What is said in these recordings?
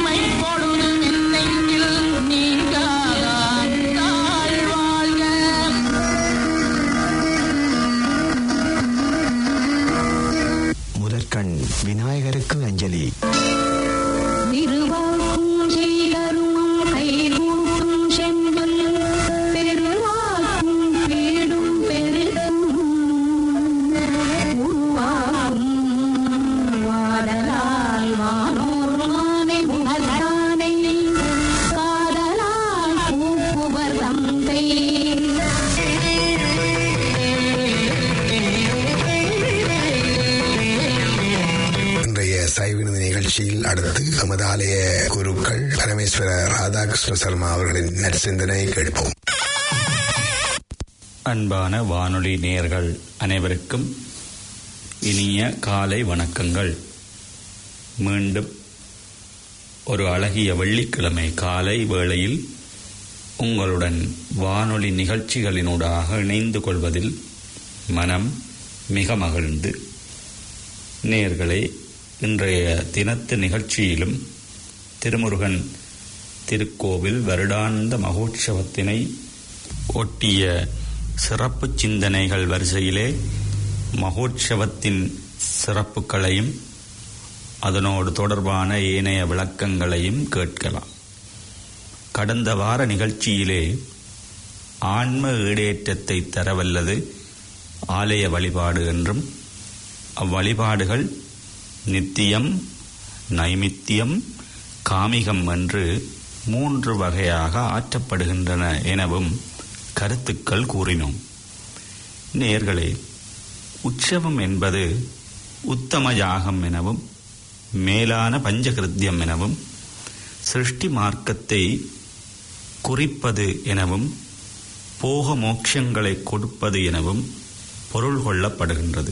இமை பொழுது நெஞ்செங்கில் நீங்காதான் தாழ்வாழ்க முதற்கண் விநாயகருக்கு அஞ்சலி திருவாக்கும் செய்தருமம் கைகூட்டும் செம்பல் பெருவாக்கும் பீடும் பெருகும் உருவாகும் வாடலால் வானோர் மானை புகழானை காதலால் பூப்புவர் தந்தை இன்றைய சைவினது நிகழ்ச்சியில் அடுத்து எமது ஆலய குருக்கள் பரமேஸ்வர ராதாகிருஷ்ண சர்மா அவர்களின் நற்சிந்தனை கேட்போம் அன்பான வானொலி நேயர்கள் அனைவருக்கும் இனிய காலை வணக்கங்கள் மீண்டும் ஒரு அழகிய வெள்ளிக்கிழமை காலை வேளையில் உங்களுடன் வானொலி நிகழ்ச்சிகளினூடாக இணைந்து கொள்வதில் மனம் மிக மகிழ்ந்து நேயர்களே இன்றைய தினத்து நிகழ்ச்சியிலும் திருமுருகன் திருக்கோவில் வருடாந்த மகோற்சவத்தினை ஒட்டிய சிறப்பு சிந்தனைகள் வரிசையிலே மகோற்சவத்தின் சிறப்புகளையும் அதனோடு தொடர்பான ஏனைய விளக்கங்களையும் கேட்கலாம் கடந்த வார நிகழ்ச்சியிலே ஆன்ம ஈடேற்றத்தை தரவல்லது ஆலய வழிபாடு என்றும் அவ்வழிபாடுகள் நித்தியம் நைமித்தியம் காமிகம் என்று மூன்று வகையாக ஆற்றப்படுகின்றன எனவும் கருத்துக்கள் கூறினோம் நேர்களே உற்சவம் என்பது உத்தம யாகம் எனவும் மேலான பஞ்சகிருத்தியம் எனவும் சிருஷ்டி மார்க்கத்தை குறிப்பது எனவும் போக மோட்சங்களை கொடுப்பது எனவும் பொருள் கொள்ளப்படுகின்றது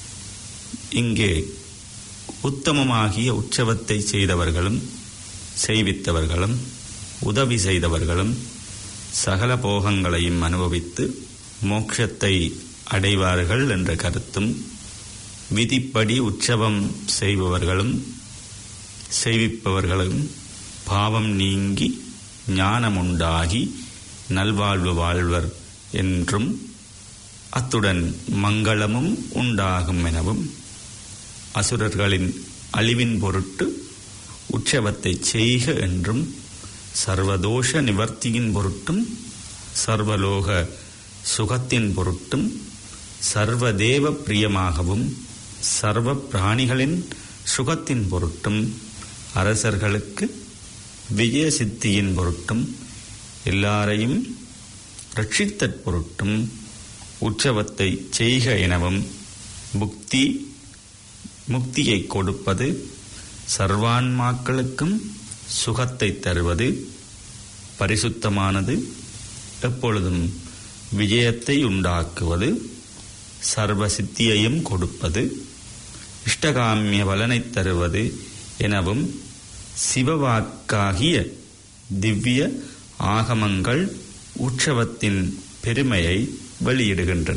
இங்கே உத்தமமாகிய உற்சவத்தை செய்தவர்களும் செய்வித்தவர்களும் உதவி செய்தவர்களும் சகல போகங்களையும் அனுபவித்து மோட்சத்தை அடைவார்கள் என்ற கருத்தும் விதிப்படி உற்சவம் செய்பவர்களும் செய்விப்பவர்களும் பாவம் நீங்கி ஞானமுண்டாகி நல்வாழ்வு வாழ்வர் என்றும் அத்துடன் மங்களமும் உண்டாகும் எனவும் அசுரர்களின் அழிவின் பொருட்டு உற்சவத்தை செய்க என்றும் சர்வதோஷ நிவர்த்தியின் பொருட்டும் சர்வலோக சுகத்தின் பொருட்டும் சர்வதேவ பிரியமாகவும் சர்வ பிராணிகளின் சுகத்தின் பொருட்டும் அரசர்களுக்கு விஜய சித்தியின் பொருட்டும் எல்லாரையும் ரட்சித்தற் பொருட்டும் உற்சவத்தை செய்க எனவும் புக்தி முக்தியை கொடுப்பது சர்வான்மாக்களுக்கும் சுகத்தை தருவது பரிசுத்தமானது எப்பொழுதும் விஜயத்தை உண்டாக்குவது சர்வ சித்தியையும் கொடுப்பது இஷ்டகாமிய பலனைத் தருவது எனவும் சிவவாக்காகிய திவ்ய ஆகமங்கள் உற்சவத்தின் பெருமையை வெளியிடுகின்றன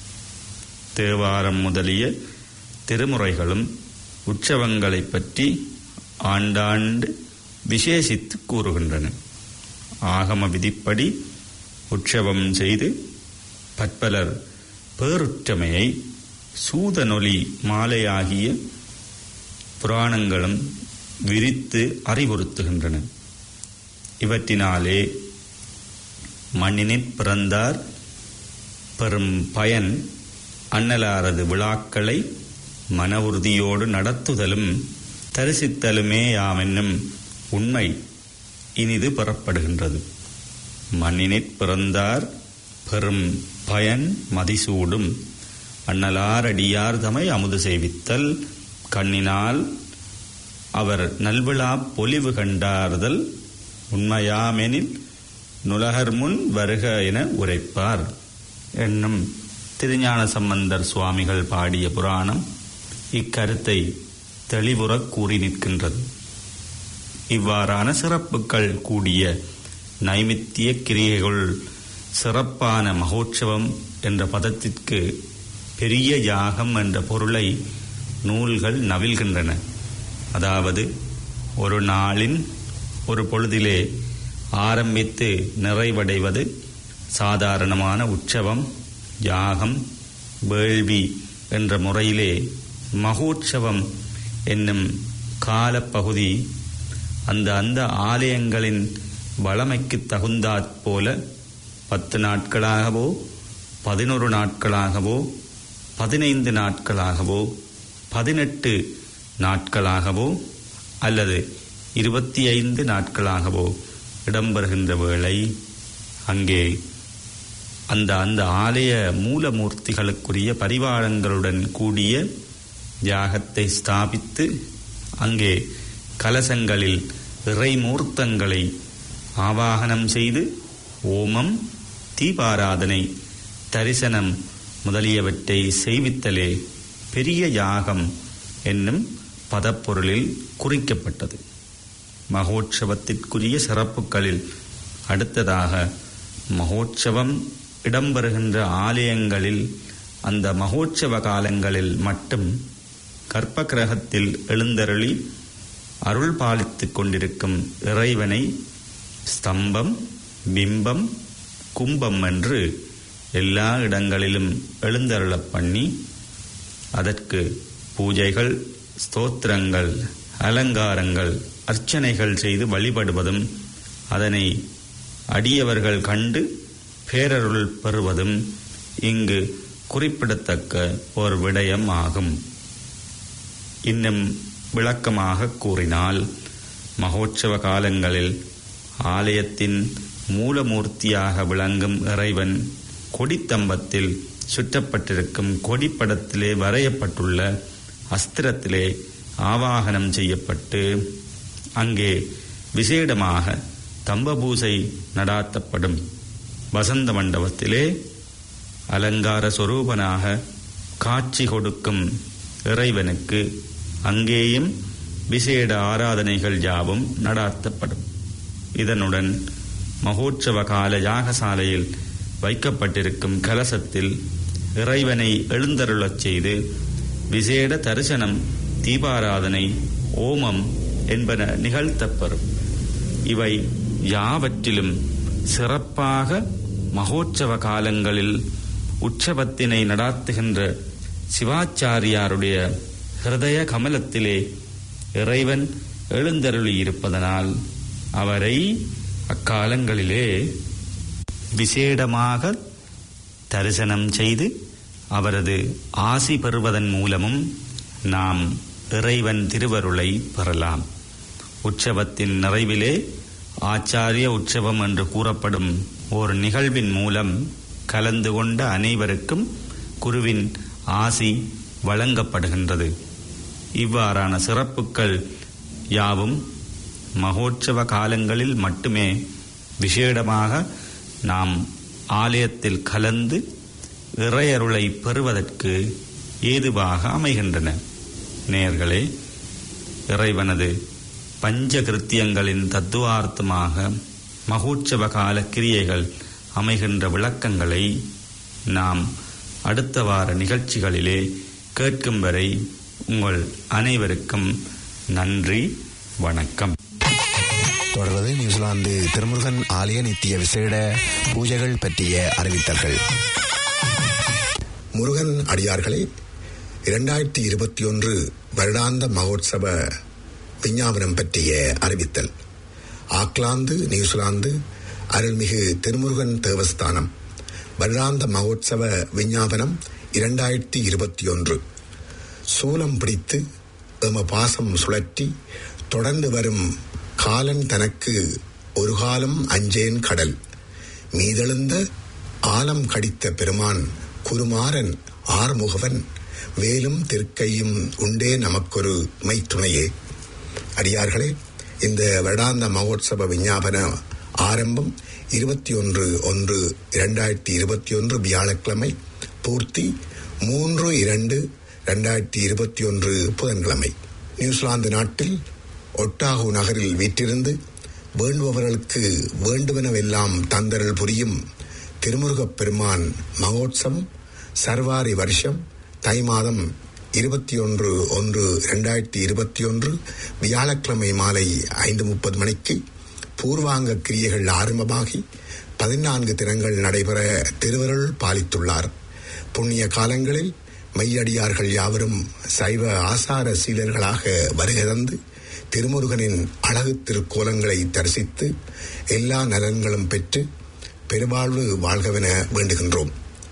தேவாரம் முதலிய திருமுறைகளும் உற்சவங்களைப் பற்றி ஆண்டாண்டு விசேஷித்து கூறுகின்றன ஆகம விதிப்படி உற்சவம் செய்து பற்பலர் பேருற்றமையை சூதனொலி மாலையாகிய புராணங்களும் விரித்து அறிவுறுத்துகின்றன இவற்றினாலே மண்ணினிற் பிறந்தார் பெறும் பயன் அன்னலாரது விழாக்களை மன உறுதியோடு நடத்துதலும் தரிசித்தலுமே யாமென்னும் உண்மை இனிது பெறப்படுகின்றது மண்ணினிற் பிறந்தார் பெறும் பயன் மதிசூடும் அண்ணலாரடியார் தமை அமுது செய்வித்தல் கண்ணினால் அவர் நல்விழா பொலிவு கண்டார்தல் உண்மையாமெனில் நுலகர் முன் வருக என உரைப்பார் என்னும் திருஞான சம்பந்தர் சுவாமிகள் பாடிய புராணம் இக்கருத்தை தெளிவுறக் கூறி நிற்கின்றது இவ்வாறான சிறப்புகள் கூடிய நைமித்திய கிரியைகள் சிறப்பான மகோற்சவம் என்ற பதத்திற்கு பெரிய யாகம் என்ற பொருளை நூல்கள் நவில்கின்றன அதாவது ஒரு நாளின் ஒரு பொழுதிலே ஆரம்பித்து நிறைவடைவது சாதாரணமான உற்சவம் யாகம் வேள்வி என்ற முறையிலே மகோற்சவம் என்னும் காலப்பகுதி அந்த அந்த ஆலயங்களின் வளமைக்கு தகுந்தாற் போல பத்து நாட்களாகவோ பதினொரு நாட்களாகவோ பதினைந்து நாட்களாகவோ பதினெட்டு நாட்களாகவோ அல்லது இருபத்தி ஐந்து நாட்களாகவோ இடம்பெறுகின்ற வேளை அங்கே அந்த அந்த ஆலய மூலமூர்த்திகளுக்குரிய பரிவாரங்களுடன் கூடிய யாகத்தை ஸ்தாபித்து அங்கே கலசங்களில் இறைமூர்த்தங்களை ஆவாகனம் செய்து ஓமம் தீபாராதனை தரிசனம் முதலியவற்றை செய்வித்தலே பெரிய யாகம் என்னும் பதப்பொருளில் குறிக்கப்பட்டது மகோற்சவத்திற்குரிய சிறப்புகளில் அடுத்ததாக மகோற்சவம் இடம்பெறுகின்ற ஆலயங்களில் அந்த மகோற்சவ காலங்களில் மட்டும் கற்ப கிரகத்தில் எழுந்தருளி அருள் பாலித்துக் கொண்டிருக்கும் இறைவனை ஸ்தம்பம் பிம்பம் கும்பம் என்று எல்லா இடங்களிலும் எழுந்தருளப் பண்ணி அதற்கு பூஜைகள் ஸ்தோத்திரங்கள் அலங்காரங்கள் அர்ச்சனைகள் செய்து வழிபடுவதும் அதனை அடியவர்கள் கண்டு பேரருள் பெறுவதும் இங்கு குறிப்பிடத்தக்க ஒரு விடயம் ஆகும் இன்னும் விளக்கமாக கூறினால் மகோற்சவ காலங்களில் ஆலயத்தின் மூலமூர்த்தியாக விளங்கும் இறைவன் கொடித்தம்பத்தில் சுற்றப்பட்டிருக்கும் கொடிப்படத்திலே வரையப்பட்டுள்ள அஸ்திரத்திலே ஆவாகனம் செய்யப்பட்டு அங்கே விசேடமாக தம்பபூசை நடாத்தப்படும் வசந்த மண்டபத்திலே அலங்கார சொரூபனாக காட்சி கொடுக்கும் இறைவனுக்கு அங்கேயும் விசேட ஆராதனைகள் யாவும் நடாத்தப்படும் இதனுடன் மகோற்சவ கால யாகசாலையில் வைக்கப்பட்டிருக்கும் கலசத்தில் இறைவனை எழுந்தருளச் செய்து விசேட தரிசனம் தீபாராதனை ஓமம் என்பன நிகழ்த்தப்பெறும் இவை யாவற்றிலும் சிறப்பாக மகோற்சவ காலங்களில் உற்சவத்தினை நடாத்துகின்ற சிவாச்சாரியாருடைய ஹிருதய கமலத்திலே இறைவன் எழுந்தருளியிருப்பதனால் அவரை அக்காலங்களிலே விசேடமாக தரிசனம் செய்து அவரது ஆசி பெறுவதன் மூலமும் நாம் இறைவன் திருவருளை பெறலாம் உற்சவத்தின் நிறைவிலே ஆச்சாரிய உற்சவம் என்று கூறப்படும் ஒரு நிகழ்வின் மூலம் கலந்து கொண்ட அனைவருக்கும் குருவின் ஆசி வழங்கப்படுகின்றது இவ்வாறான சிறப்புகள் யாவும் மகோற்சவ காலங்களில் மட்டுமே விசேடமாக நாம் ஆலயத்தில் கலந்து இறையருளை பெறுவதற்கு ஏதுவாக அமைகின்றன நேர்களே இறைவனது பஞ்ச கிருத்தியங்களின் தத்துவார்த்தமாக மகோற்சவ கால கிரியைகள் அமைகின்ற விளக்கங்களை நாம் அடுத்த வார நிகழ்ச்சிகளிலே கேட்கும் வரை உங்கள் அனைவருக்கும் நன்றி வணக்கம் தொடர்வது நியூசிலாந்து திருமுருகன் ஆலய நித்திய விசேட பூஜைகள் பற்றிய அறிவித்தல்கள் முருகன் அடியார்களே இரண்டாயிரத்தி இருபத்தி ஒன்று வருடாந்த மகோத்சவ விஞ்ஞாபனம் பற்றிய அறிவித்தல் ஆக்லாந்து நியூசிலாந்து அருள்மிகு திருமுருகன் தேவஸ்தானம் வருடாந்த மகோத்சவ விஞ்ஞாபனம் இரண்டாயிரத்தி இருபத்தி ஒன்று சூலம் பிடித்து எம பாசம் சுழற்றி தொடர்ந்து வரும் காலன் தனக்கு ஒரு காலம் அஞ்சேன் கடல் மீதெழுந்த ஆலம் கடித்த பெருமான் குருமாறன் ஆறுமுகவன் வேலும் திருக்கையும் உண்டே நமக்கொரு மைத்துணையே அடியார்களே இந்த வருடாந்த மகோத்சவ விஞ்ஞாபன ஆரம்பம் இருபத்தி ஒன்று ஒன்று இரண்டாயிரத்தி இருபத்தி ஒன்று வியாழக்கிழமை பூர்த்தி மூன்று இரண்டு இரண்டாயிரத்தி இருபத்தி ஒன்று புதன்கிழமை நியூசிலாந்து நாட்டில் ஒட்டாகு நகரில் வீற்றிருந்து வேண்டுபவர்களுக்கு வேண்டுவனவெல்லாம் தந்தரல் புரியும் திருமுருகப் பெருமான் மகோத்சவம் சர்வாரி வருஷம் தை மாதம் இருபத்தி ஒன்று ஒன்று இரண்டாயிரத்தி இருபத்தி ஒன்று வியாழக்கிழமை மாலை ஐந்து முப்பது மணிக்கு பூர்வாங்க கிரியைகள் ஆரம்பமாகி பதினான்கு தினங்கள் நடைபெற திருவருள் பாலித்துள்ளார் புண்ணிய காலங்களில் மெய்யடியார்கள் யாவரும் சைவ ஆசார சீலர்களாக வருகை தந்து திருமுருகனின் அழகு திருக்கோலங்களை தரிசித்து எல்லா நலன்களும் பெற்று பெருவாழ்வு வாழ்கவென வேண்டுகின்றோம்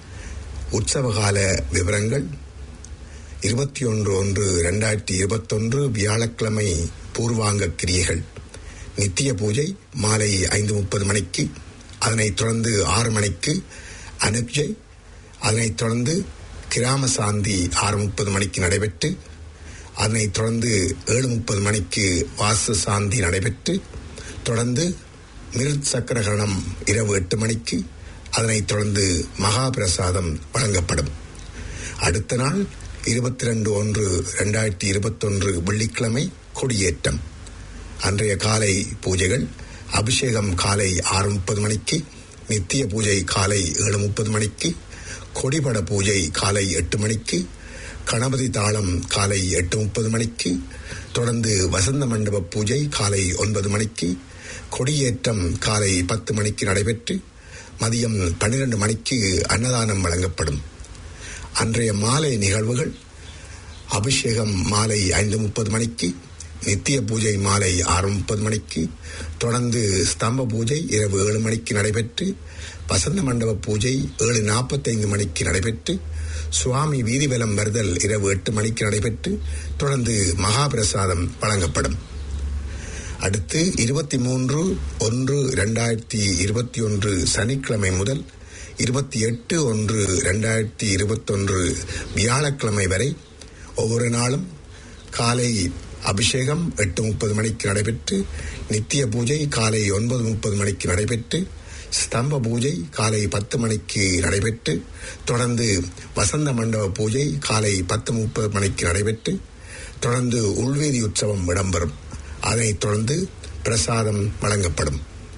உற்சவகால விவரங்கள் இருபத்தி ஒன்று ஒன்று இரண்டாயிரத்தி இருபத்தொன்று வியாழக்கிழமை பூர்வாங்க கிரியைகள் நித்திய பூஜை மாலை ஐந்து முப்பது மணிக்கு அதனைத் தொடர்ந்து ஆறு மணிக்கு அனுஜை அதனைத் தொடர்ந்து கிராம சாந்தி ஆறு முப்பது மணிக்கு நடைபெற்று அதனைத் தொடர்ந்து ஏழு முப்பது மணிக்கு வாச சாந்தி நடைபெற்று தொடர்ந்து மிருத் சக்கரகரணம் இரவு எட்டு மணிக்கு அதனைத் தொடர்ந்து மகாபிரசாதம் வழங்கப்படும் அடுத்த நாள் இருபத்தி ரெண்டு ஒன்று ரெண்டாயிரத்தி இருபத்தொன்று வெள்ளிக்கிழமை கொடியேற்றம் அன்றைய காலை பூஜைகள் அபிஷேகம் காலை ஆறு முப்பது மணிக்கு நித்திய பூஜை காலை ஏழு முப்பது மணிக்கு கொடிபட பூஜை காலை எட்டு மணிக்கு கணபதி தாளம் காலை எட்டு முப்பது மணிக்கு தொடர்ந்து வசந்த மண்டப பூஜை காலை ஒன்பது மணிக்கு கொடியேற்றம் காலை பத்து மணிக்கு நடைபெற்று மதியம் பன்னிரண்டு மணிக்கு அன்னதானம் வழங்கப்படும் அன்றைய மாலை நிகழ்வுகள் அபிஷேகம் மாலை ஐந்து முப்பது மணிக்கு நித்திய பூஜை மாலை ஆறு முப்பது மணிக்கு தொடர்ந்து ஸ்தம்ப பூஜை இரவு ஏழு மணிக்கு நடைபெற்று வசந்த மண்டப பூஜை ஏழு நாற்பத்தைந்து மணிக்கு நடைபெற்று சுவாமி வீதிவலம் வருதல் இரவு எட்டு மணிக்கு நடைபெற்று தொடர்ந்து மகாபிரசாதம் வழங்கப்படும் அடுத்து இருபத்தி மூன்று ஒன்று இரண்டாயிரத்தி இருபத்தி ஒன்று சனிக்கிழமை முதல் இருபத்தி எட்டு ஒன்று இரண்டாயிரத்தி இருபத்தொன்று வியாழக்கிழமை வரை ஒவ்வொரு நாளும் காலை அபிஷேகம் எட்டு முப்பது மணிக்கு நடைபெற்று நித்திய பூஜை காலை ஒன்பது முப்பது மணிக்கு நடைபெற்று ஸ்தம்ப பூஜை காலை பத்து மணிக்கு நடைபெற்று தொடர்ந்து வசந்த மண்டப பூஜை காலை பத்து முப்பது மணிக்கு நடைபெற்று தொடர்ந்து உள்வீதி உற்சவம் இடம்பெறும் அதைத் தொடர்ந்து பிரசாதம் வழங்கப்படும்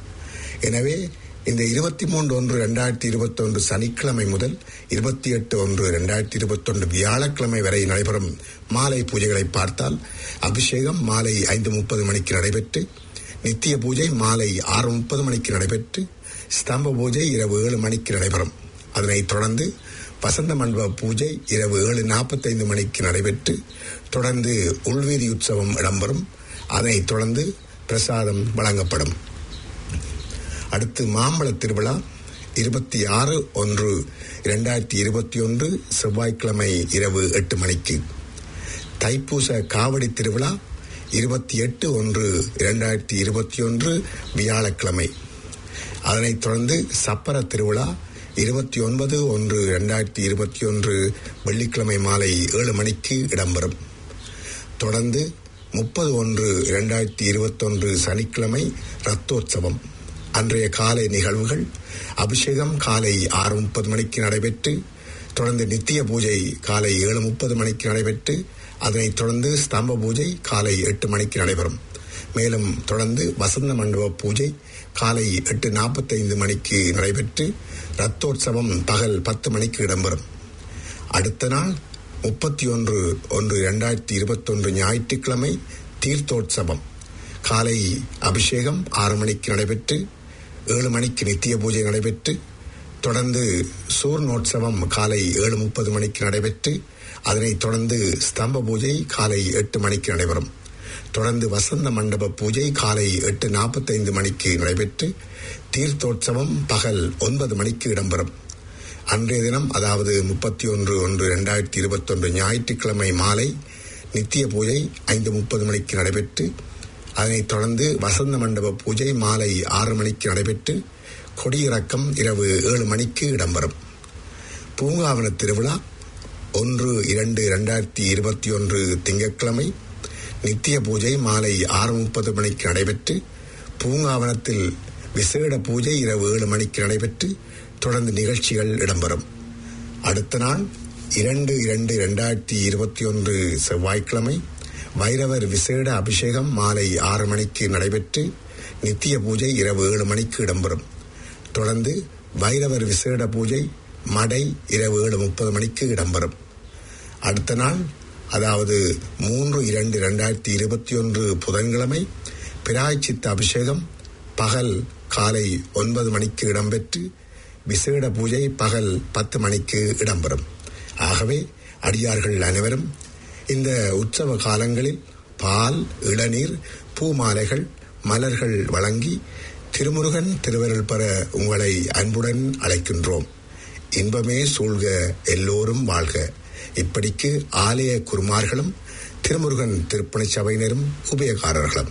எனவே இந்த இருபத்தி மூன்று ஒன்று இரண்டாயிரத்தி இருபத்தொன்று சனிக்கிழமை முதல் இருபத்தி எட்டு ஒன்று இரண்டாயிரத்தி இருபத்தொன்று வியாழக்கிழமை வரை நடைபெறும் மாலை பூஜைகளை பார்த்தால் அபிஷேகம் மாலை ஐந்து முப்பது மணிக்கு நடைபெற்று நித்திய பூஜை மாலை ஆறு முப்பது மணிக்கு நடைபெற்று ஸ்தம்ப பூஜை இரவு ஏழு மணிக்கு நடைபெறும் அதனைத் தொடர்ந்து வசந்த மண்டப பூஜை இரவு ஏழு நாற்பத்தைந்து மணிக்கு நடைபெற்று தொடர்ந்து உள்வீதி உற்சவம் இடம்பெறும் அதனைத் தொடர்ந்து பிரசாதம் வழங்கப்படும் அடுத்து மாம்பழ திருவிழா இருபத்தி ஆறு ஒன்று இரண்டாயிரத்தி இருபத்தி ஒன்று செவ்வாய்க்கிழமை இரவு எட்டு மணிக்கு தைப்பூச காவடி திருவிழா இருபத்தி எட்டு ஒன்று இரண்டாயிரத்தி இருபத்தி ஒன்று வியாழக்கிழமை அதனைத் தொடர்ந்து சப்பர திருவிழா இருபத்தி ஒன்பது ஒன்று இரண்டாயிரத்தி இருபத்தி ஒன்று வெள்ளிக்கிழமை மாலை ஏழு மணிக்கு இடம்பெறும் தொடர்ந்து முப்பது ஒன்று இரண்டாயிரத்தி இருபத்தொன்று சனிக்கிழமை ரத்தோற்சவம் அன்றைய காலை நிகழ்வுகள் அபிஷேகம் காலை ஆறு முப்பது மணிக்கு நடைபெற்று தொடர்ந்து நித்திய பூஜை காலை ஏழு முப்பது மணிக்கு நடைபெற்று அதனைத் தொடர்ந்து ஸ்தம்ப பூஜை காலை எட்டு மணிக்கு நடைபெறும் மேலும் தொடர்ந்து வசந்த மண்டப பூஜை காலை எட்டு நாற்பத்தைந்து மணிக்கு நடைபெற்று ரத்தோற்சவம் பகல் பத்து மணிக்கு இடம்பெறும் அடுத்த நாள் முப்பத்தி ஒன்று ஒன்று இரண்டாயிரத்தி இருபத்தொன்று ஞாயிற்றுக்கிழமை தீர்த்தோற்சவம் காலை அபிஷேகம் ஆறு மணிக்கு நடைபெற்று ஏழு மணிக்கு நித்திய பூஜை நடைபெற்று தொடர்ந்து சூர்ணோற்சவம் காலை ஏழு முப்பது மணிக்கு நடைபெற்று அதனைத் தொடர்ந்து ஸ்தம்ப பூஜை காலை எட்டு மணிக்கு நடைபெறும் தொடர்ந்து வசந்த மண்டப பூஜை காலை எட்டு நாற்பத்தைந்து மணிக்கு நடைபெற்று தீர்த்தோற்சவம் பகல் ஒன்பது மணிக்கு இடம்பெறும் அன்றைய தினம் அதாவது முப்பத்தி ஒன்று ஒன்று இரண்டாயிரத்தி இருபத்தொன்று ஞாயிற்றுக்கிழமை மாலை நித்திய பூஜை ஐந்து முப்பது மணிக்கு நடைபெற்று அதனைத் தொடர்ந்து வசந்த மண்டப பூஜை மாலை ஆறு மணிக்கு நடைபெற்று கொடியிறக்கம் இரவு ஏழு மணிக்கு இடம்பெறும் பூங்காவன திருவிழா ஒன்று இரண்டு இரண்டாயிரத்தி இருபத்தி ஒன்று திங்கட்கிழமை நித்திய பூஜை மாலை ஆறு முப்பது மணிக்கு நடைபெற்று பூங்காவனத்தில் விசேட பூஜை இரவு ஏழு மணிக்கு நடைபெற்று தொடர்ந்து நிகழ்ச்சிகள் இடம்பெறும் அடுத்த நாள் இரண்டு இரண்டு இரண்டாயிரத்தி இருபத்தி ஒன்று செவ்வாய்க்கிழமை வைரவர் விசேட அபிஷேகம் மாலை ஆறு மணிக்கு நடைபெற்று நித்திய பூஜை இரவு ஏழு மணிக்கு இடம்பெறும் தொடர்ந்து வைரவர் விசேட பூஜை மடை இரவு ஏழு முப்பது மணிக்கு இடம்பெறும் அடுத்த நாள் அதாவது மூன்று இரண்டு இரண்டாயிரத்தி இருபத்தி ஒன்று புதன்கிழமை பிராய்ச்சித்த அபிஷேகம் பகல் காலை ஒன்பது மணிக்கு இடம்பெற்று விசேட பூஜை பகல் பத்து மணிக்கு இடம்பெறும் ஆகவே அடியார்கள் அனைவரும் இந்த உற்சவ காலங்களில் பால் இளநீர் பூமாலைகள் மலர்கள் வழங்கி திருமுருகன் திருவருள் பெற உங்களை அன்புடன் அழைக்கின்றோம் இன்பமே சூழ்க எல்லோரும் வாழ்க இப்படிக்கு ஆலய குருமார்களும் திருமுருகன் திருப்பணி சபையினரும் உபயகாரர்களும்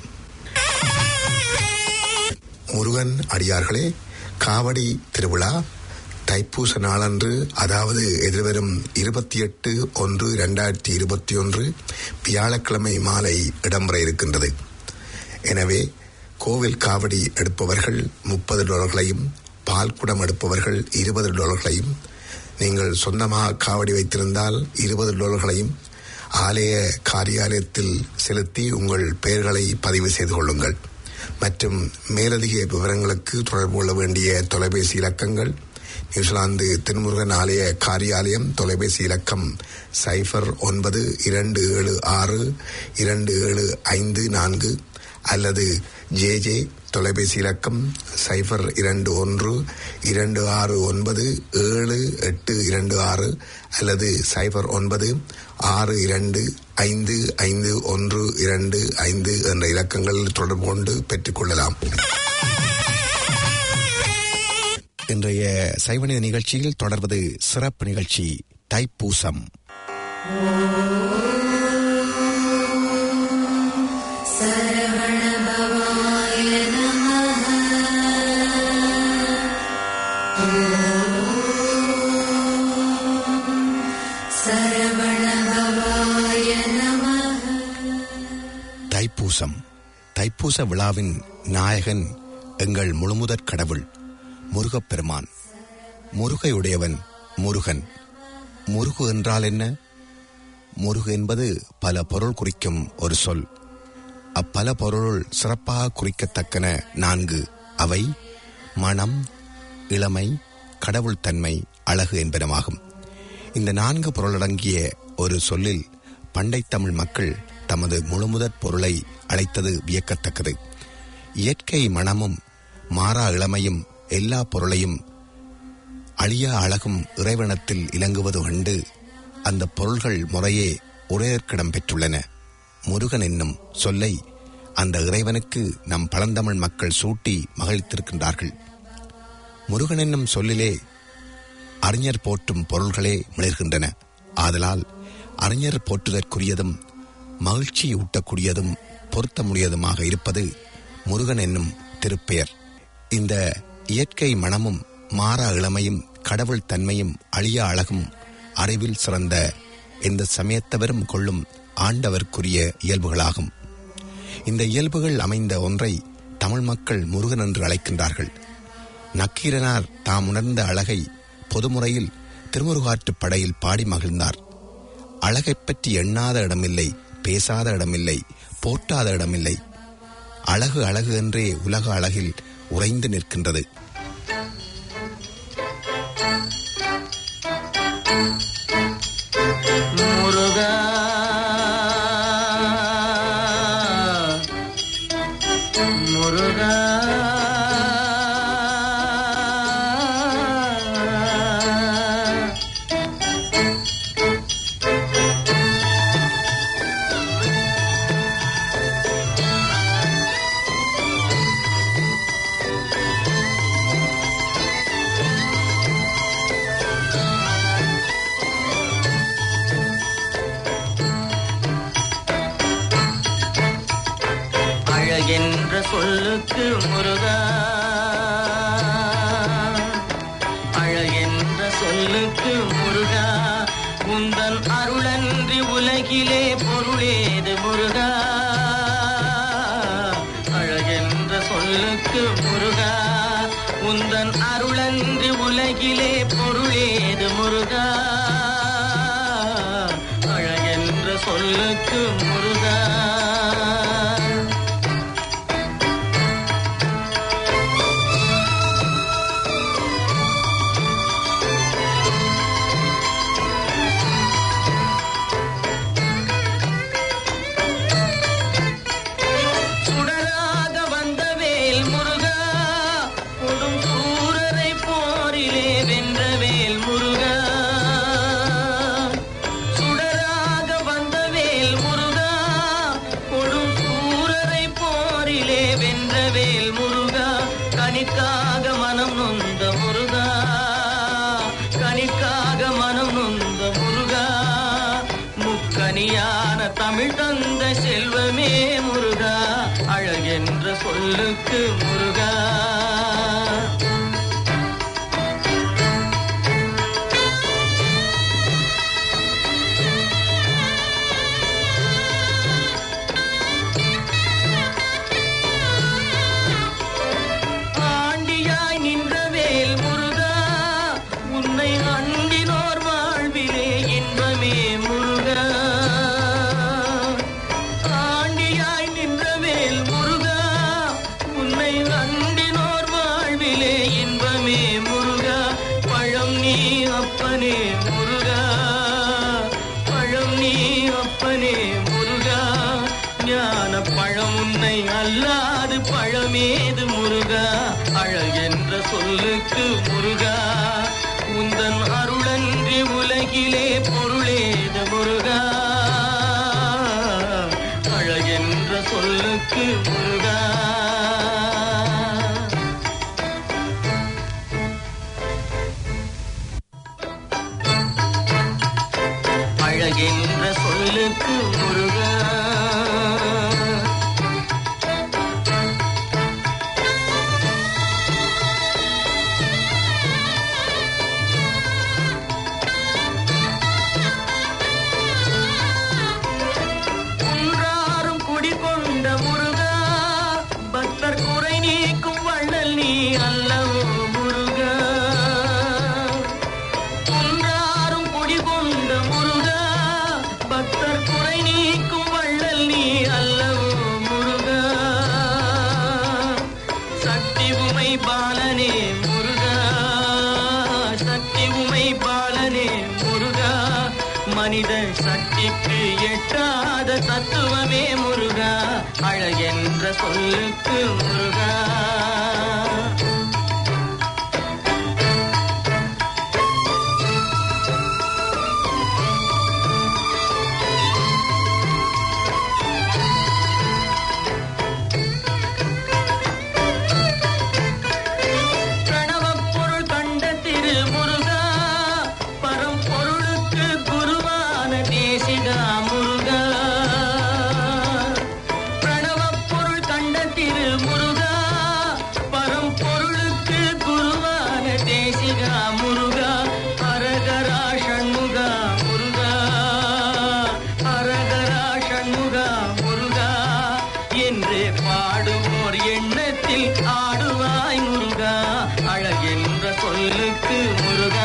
முருகன் அடியார்களே காவடி திருவிழா தைப்பூச நாளன்று அதாவது எதிர்வரும் இருபத்தி எட்டு ஒன்று இரண்டாயிரத்தி இருபத்தி ஒன்று வியாழக்கிழமை மாலை இடம்பெற இருக்கின்றது எனவே கோவில் காவடி எடுப்பவர்கள் முப்பது டாலர்களையும் பால் குடம் எடுப்பவர்கள் இருபது டாலர்களையும் நீங்கள் சொந்தமாக காவடி வைத்திருந்தால் இருபது டாலர்களையும் ஆலய காரியாலயத்தில் செலுத்தி உங்கள் பெயர்களை பதிவு செய்து கொள்ளுங்கள் மற்றும் மேலதிக விவரங்களுக்கு தொடர்பு கொள்ள வேண்டிய தொலைபேசி இலக்கங்கள் நியூசிலாந்து திருமுருகன் ஆலய காரியாலயம் தொலைபேசி இலக்கம் சைஃபர் ஒன்பது இரண்டு ஏழு ஆறு இரண்டு ஏழு ஐந்து நான்கு அல்லது ஜே ஜே தொலைபேசி இலக்கம் சைஃபர் இரண்டு ஒன்று இரண்டு ஆறு ஒன்பது ஏழு எட்டு இரண்டு ஆறு அல்லது சைஃபர் ஒன்பது ஆறு இரண்டு ஐந்து ஐந்து ஒன்று இரண்டு ஐந்து என்ற இலக்கங்களில் தொடர்பு கொண்டு பெற்றுக்கொள்ளலாம் இன்றைய சைவநிதி நிகழ்ச்சியில் தொடர்வது சிறப்பு நிகழ்ச்சி தைப்பூசம் தைப்பூசம் தைப்பூச விழாவின் நாயகன் எங்கள் முழுமுதற் கடவுள் முருகப்பெருமான் முருகையுடையவன் முருகன் முருகு என்றால் என்ன முருகு என்பது பல பொருள் குறிக்கும் ஒரு சொல் அப்பல பொருள் சிறப்பாக குறிக்கத்தக்கன நான்கு அவை மனம் இளமை கடவுள் தன்மை அழகு என்பனவாகும் இந்த நான்கு பொருளடங்கிய ஒரு சொல்லில் பண்டைத் தமிழ் மக்கள் தமது முழுமுதற் பொருளை அழைத்தது வியக்கத்தக்கது இயற்கை மனமும் மாறா இளமையும் எல்லா பொருளையும் அழியா அழகும் இறைவனத்தில் இலங்குவது கண்டு அந்த பொருள்கள் முறையே உரையற்கிடம் பெற்றுள்ளன முருகன் என்னும் சொல்லை அந்த இறைவனுக்கு நம் பழந்தமிழ் மக்கள் சூட்டி மகிழ்த்திருக்கின்றார்கள் முருகன் என்னும் சொல்லிலே அறிஞர் போற்றும் பொருள்களே மிளர்கின்றன ஆதலால் அறிஞர் போற்றுதற்குரியதும் மகிழ்ச்சி ஊட்டக்கூடியதும் பொருத்தமுடையதுமாக இருப்பது முருகன் என்னும் திருப்பெயர் இந்த இயற்கை மனமும் மாறா இளமையும் கடவுள் தன்மையும் அழியா அழகும் அறிவில் சிறந்த எந்த சமயத்தவரும் கொள்ளும் ஆண்டவர்க்குரிய இயல்புகளாகும் இந்த இயல்புகள் அமைந்த ஒன்றை தமிழ் மக்கள் முருகன் என்று அழைக்கின்றார்கள் நக்கீரனார் தாம் உணர்ந்த அழகை பொதுமுறையில் திருமுருகாற்றுப் படையில் பாடி மகிழ்ந்தார் அழகைப் பற்றி எண்ணாத இடமில்லை பேசாத இடமில்லை போற்றாத இடமில்லை அழகு அழகு என்றே உலக அழகில் உறைந்து நிற்கின்றது முருகா முருகா அழகென்ற சொல்லுக்கு முருகா அழகென்ற சொல்லுக்கு முருகா உந்தன் அருளன்றி உலகிலே பொருளேது முருகா அழகென்ற சொல்லுக்கு முருகா உந்தன் அருளன்றி உலகிலே பொருளேது முருகா அழகென்ற சொல்லுக்கு முருகா சொல்லுக்கு முருகா ஆண்டியாய் நின்ற வேல் முருகா உன்னை அண்டினோர் வாழ்விலே இன்பமே முருகா ஆண்டியாய் நின்ற வேல் முருகா உன்னை அண்டினோர் வாழ்விலே இன்பமே முருகா பழம் நீ அப்பனே முருகா பழம் நீ அப்பனே முருகா ஞான பழம் உன்னை அல்லாது பழமேது முருகா அழகென்ற சொல்லுக்கு முருகா உந்தன் அருளன்றி உலகிலே பொருளேது முருகா அழகென்ற சொல்லுக்கு முருகா அழகென்ற சொல்லுக்கு முருகா குன்றாரும் குடிகொண்ட முருகா பக்தர் குறை நீக்கும் வள்ளல் நீ அல்லவோ முருகா குன்றாரும் குடிகொண்ட முருகா பக்தர் குறை நீக்கும் வள்ளல் நீ அல்லவோ முருகா சக்தி உமை பாலனே முருகா சக்தி உமை பாலனே முருகா மனித சக்திக்கு எட்டாத தத்துவமே முருகா அழகென்ற சொல்லுக்கு முருகா பிரணவப் பொருள் கண்ட திரு முருகா பரம்பொருளுக்கு குருவான தேசிகா முருகா பிரணவப் பொருள் கண்ட திரு முருகா பரம்பொருளுக்கு குருவான தேசிகா முருகா ஹரகரா ஷண்முகா முருகா ஹரகரா ஷண்முகா முருகா என்று பாடுவோர் எண்ணத்தில் ஆடுவாய் முருகா அழகென்ற சொல்லுக்கு முருகா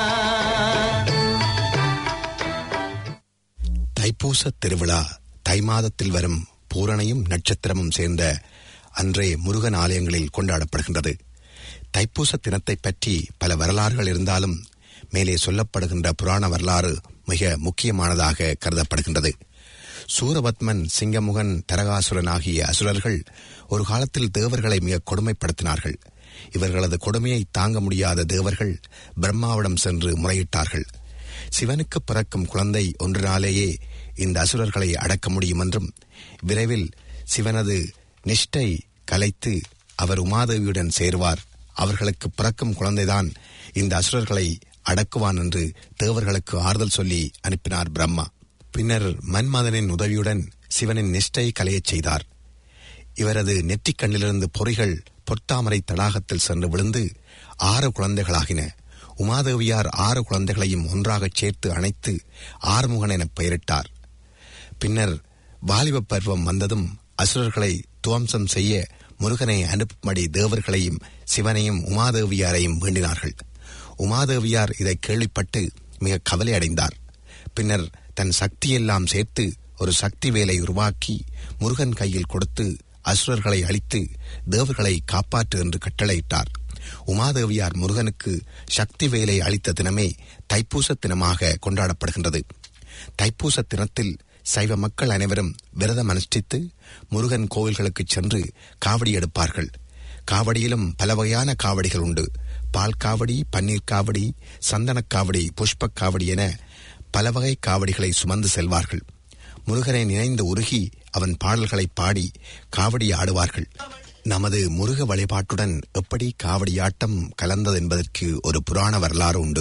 தைப்பூச திருவிழா தை மாதத்தில் வரும் பூரணையும் நட்சத்திரமும் சேர்ந்த அன்றே முருகன் ஆலயங்களில் கொண்டாடப்படுகின்றது தைப்பூச தினத்தை பற்றி பல வரலாறுகள் இருந்தாலும் மேலே சொல்லப்படுகின்ற புராண வரலாறு மிக முக்கியமானதாக கருதப்படுகின்றது சூரபத்மன் சிங்கமுகன் தரகாசுரன் ஆகிய அசுரர்கள் ஒரு காலத்தில் தேவர்களை மிக கொடுமைப்படுத்தினார்கள் இவர்களது கொடுமையை தாங்க முடியாத தேவர்கள் பிரம்மாவிடம் சென்று முறையிட்டார்கள் சிவனுக்கு பிறக்கும் குழந்தை ஒன்றினாலேயே இந்த அசுரர்களை அடக்க முடியும் என்றும் விரைவில் சிவனது நிஷ்டை கலைத்து அவர் உமாதேவியுடன் சேருவார் அவர்களுக்கு பிறக்கும் குழந்தைதான் இந்த அசுரர்களை அடக்குவான் என்று தேவர்களுக்கு ஆறுதல் சொல்லி அனுப்பினார் பிரம்மா பின்னர் மன்மதனின் உதவியுடன் சிவனின் நிஷ்டை கலையச் செய்தார் இவரது நெற்றிக் கண்ணிலிருந்து பொறிகள் பொற்தாமரை தடாகத்தில் சென்று விழுந்து ஆறு குழந்தைகளாகின உமாதேவியார் ஆறு குழந்தைகளையும் ஒன்றாகச் சேர்த்து அணைத்து ஆறுமுகன் என பெயரிட்டார் பின்னர் வாலிப பருவம் வந்ததும் அசுரர்களை துவம்சம் செய்ய முருகனை அனுப்பும்படி தேவர்களையும் சிவனையும் உமாதேவியாரையும் வேண்டினார்கள் உமாதேவியார் இதை கேள்விப்பட்டு மிக கவலை அடைந்தார் பின்னர் தன் சக்தியெல்லாம் சேர்த்து ஒரு சக்தி வேலை உருவாக்கி முருகன் கையில் கொடுத்து அசுரர்களை அழித்து தேவர்களை காப்பாற்று என்று கட்டளையிட்டார் உமாதேவியார் முருகனுக்கு சக்தி வேலை அளித்த தினமே தைப்பூச தினமாக கொண்டாடப்படுகின்றது தைப்பூச தினத்தில் சைவ மக்கள் அனைவரும் விரதம் அனுஷ்டித்து முருகன் கோவில்களுக்கு சென்று காவடி எடுப்பார்கள் காவடியிலும் பல வகையான காவடிகள் உண்டு பால் காவடி பன்னீர் காவடி சந்தனக் காவடி புஷ்பக் காவடி என பல வகை காவடிகளை சுமந்து செல்வார்கள் முருகனை நினைந்து உருகி அவன் பாடல்களை பாடி காவடி ஆடுவார்கள் நமது முருக வழிபாட்டுடன் எப்படி காவடியாட்டம் கலந்தது என்பதற்கு ஒரு புராண வரலாறு உண்டு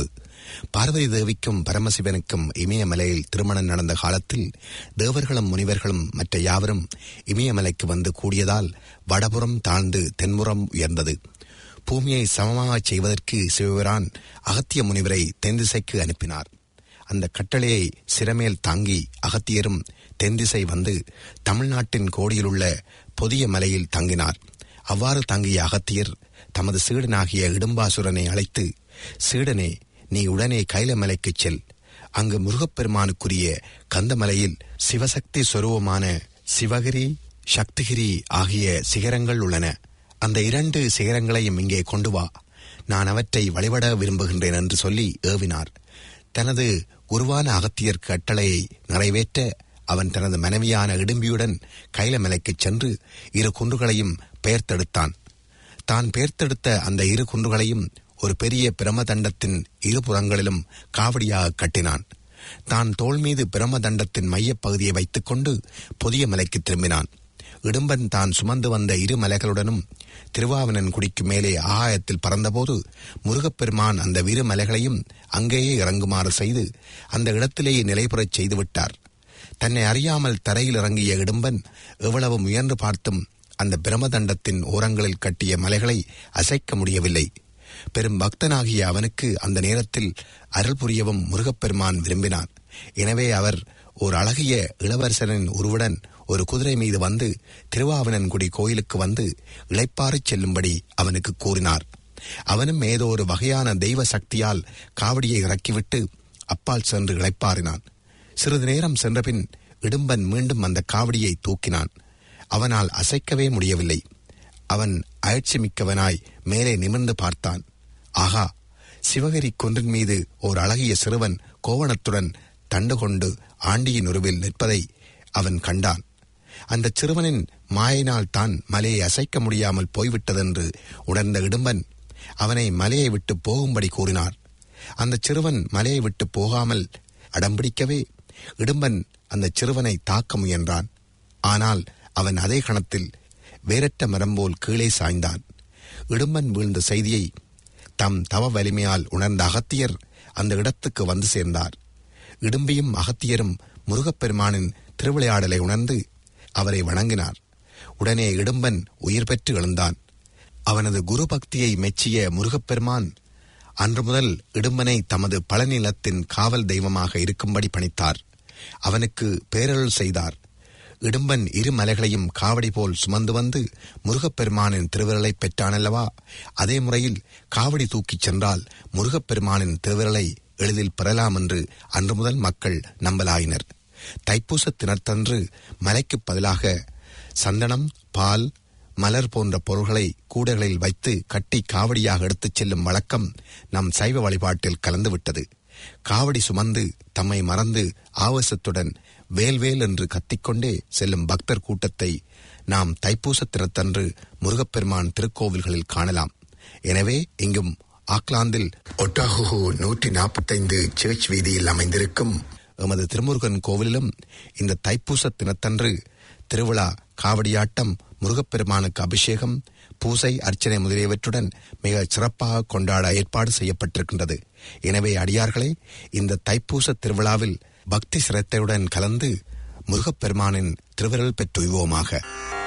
பார்வதி தேவிக்கும் பரமசிவனுக்கும் இமயமலையில் திருமணம் நடந்த காலத்தில் தேவர்களும் முனிவர்களும் மற்ற யாவரும் இமயமலைக்கு வந்து கூடியதால் வடபுறம் தாழ்ந்து தென்முறம் உயர்ந்தது பூமியை சமமாகச் செய்வதற்கு சிவபிரான் அகத்திய முனிவரை தென்திசைக்கு அனுப்பினார் அந்த கட்டளையை சிறமேல் தாங்கி அகத்தியரும் தென்திசை வந்து தமிழ்நாட்டின் கோடியிலுள்ள பொதிய மலையில் தங்கினார் அவ்வாறு தங்கிய அகத்தியர் தமது சீடனாகிய இடும்பாசுரனை அழைத்து சீடனே நீ உடனே கைலமலைக்குச் செல் அங்கு முருகப்பெருமானுக்குரிய கந்தமலையில் சிவசக்தி சொரூபமான சிவகிரி சக்திகிரி ஆகிய சிகரங்கள் உள்ளன அந்த இரண்டு சிகரங்களையும் இங்கே கொண்டு வா நான் அவற்றை வழிபட விரும்புகின்றேன் என்று சொல்லி ஏவினார் தனது குருவான அகத்தியர் கட்டளையை நிறைவேற்ற அவன் தனது மனைவியான இடும்பியுடன் கைலமலைக்குச் சென்று இரு குன்றுகளையும் பெயர்த்தெடுத்தான் தான் பெயர்த்தெடுத்த அந்த இரு குன்றுகளையும் ஒரு பெரிய பிரமதண்டத்தின் இரு புறங்களிலும் காவடியாக கட்டினான் தான் தோள் மீது பிரமதண்டத்தின் மையப்பகுதியை வைத்துக்கொண்டு புதிய மலைக்கு திரும்பினான் இடும்பன் தான் சுமந்து வந்த இரு மலைகளுடனும் திருவாவனன் குடிக்கு மேலே ஆகாயத்தில் பறந்தபோது முருகப்பெருமான் அந்த இரு மலைகளையும் அங்கேயே இறங்குமாறு செய்து அந்த இடத்திலேயே நிலைபெறச் செய்துவிட்டார் தன்னை அறியாமல் தரையில் இறங்கிய இடும்பன் எவ்வளவு முயன்று பார்த்தும் அந்த பிரமதண்டத்தின் ஓரங்களில் கட்டிய மலைகளை அசைக்க முடியவில்லை பெரும் பக்தனாகிய அவனுக்கு அந்த நேரத்தில் அருள் புரியவும் முருகப்பெருமான் விரும்பினான் எனவே அவர் ஒரு அழகிய இளவரசனின் உருவுடன் ஒரு குதிரை மீது வந்து திருவாவனன்குடி கோயிலுக்கு வந்து இளைப்பாறச் செல்லும்படி அவனுக்கு கூறினார் அவனும் ஏதோ ஒரு வகையான தெய்வ சக்தியால் காவடியை இறக்கிவிட்டு அப்பால் சென்று இளைப்பாறினான் சிறிது நேரம் சென்றபின் இடும்பன் மீண்டும் அந்த காவடியை தூக்கினான் அவனால் அசைக்கவே முடியவில்லை அவன் அயற்சிமிக்கவனாய் மேலே நிமிர்ந்து பார்த்தான் ஆகா சிவகிரி குன்றின் மீது ஓர் அழகிய சிறுவன் கோவணத்துடன் தண்டு கொண்டு ஆண்டியின் உருவில் நிற்பதை அவன் கண்டான் அந்த சிறுவனின் மாயினால் தான் மலையை அசைக்க முடியாமல் போய்விட்டதென்று உணர்ந்த இடும்பன் அவனை மலையை விட்டு போகும்படி கூறினார் அந்த சிறுவன் மலையை விட்டு போகாமல் அடம்பிடிக்கவே இடும்பன் அந்த சிறுவனை தாக்க முயன்றான் ஆனால் அவன் அதே கணத்தில் வேரற்ற மரம் போல் கீழே சாய்ந்தான் இடும்பன் வீழ்ந்த செய்தியை தம் தவ வலிமையால் உணர்ந்த அகத்தியர் அந்த இடத்துக்கு வந்து சேர்ந்தார் இடும்பியும் அகத்தியரும் முருகப்பெருமானின் திருவிளையாடலை உணர்ந்து அவரை வணங்கினார் உடனே இடும்பன் உயிர் பெற்று எழுந்தான் அவனது குரு பக்தியை மெச்சிய முருகப்பெருமான் அன்று முதல் இடும்பனை தமது பழநிலத்தின் காவல் தெய்வமாக இருக்கும்படி பணித்தார் அவனுக்கு பேரருள் செய்தார் இடும்பன் இரு மலைகளையும் காவடி போல் சுமந்து வந்து முருகப்பெருமானின் திருவிரலை பெற்றானல்லவா அதே முறையில் காவடி தூக்கிச் சென்றால் முருகப்பெருமானின் திருவிரலை எளிதில் பெறலாம் என்று அன்று முதல் மக்கள் நம்பலாயினர் தைப்பூச தினத்தன்று மலைக்குப் பதிலாக சந்தனம் பால் மலர் போன்ற பொருள்களை கூடைகளில் வைத்து கட்டி காவடியாக எடுத்துச் செல்லும் வழக்கம் நம் சைவ வழிபாட்டில் கலந்துவிட்டது காவடி சுமந்து தம்மை மறந்து ஆவேசத்துடன் வேல்வேல் என்று கத்திக்கொண்டே செல்லும் பக்தர் கூட்டத்தை நாம் தைப்பூச தினத்தன்று முருகப்பெருமான் திருக்கோவில்களில் காணலாம் எனவே இங்கும் ஆக்லாந்தில் ஒட்டாஹு நூற்றி நாற்பத்தைந்து சர்ச் வீதியில் அமைந்திருக்கும் எமது திருமுருகன் கோவிலிலும் இந்த தைப்பூச தினத்தன்று திருவிழா காவடியாட்டம் முருகப்பெருமானுக்கு அபிஷேகம் பூசை அர்ச்சனை முதலியவற்றுடன் மிக சிறப்பாக கொண்டாட ஏற்பாடு செய்யப்பட்டிருக்கின்றது எனவே அடியார்களே இந்த தைப்பூச திருவிழாவில் பக்தி சிரத்தையுடன் கலந்து முருகப்பெருமானின் திருவிரல் பெற்றுய்வோமாக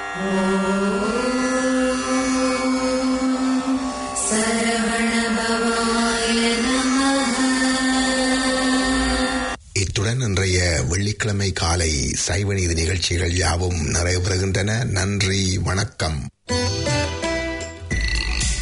இத்துடன் இன்றைய வெள்ளிக்கிழமை காலை சைவநீதி நிகழ்ச்சிகள் யாவும் நிறைவு பெறுகின்றன நன்றி வணக்கம்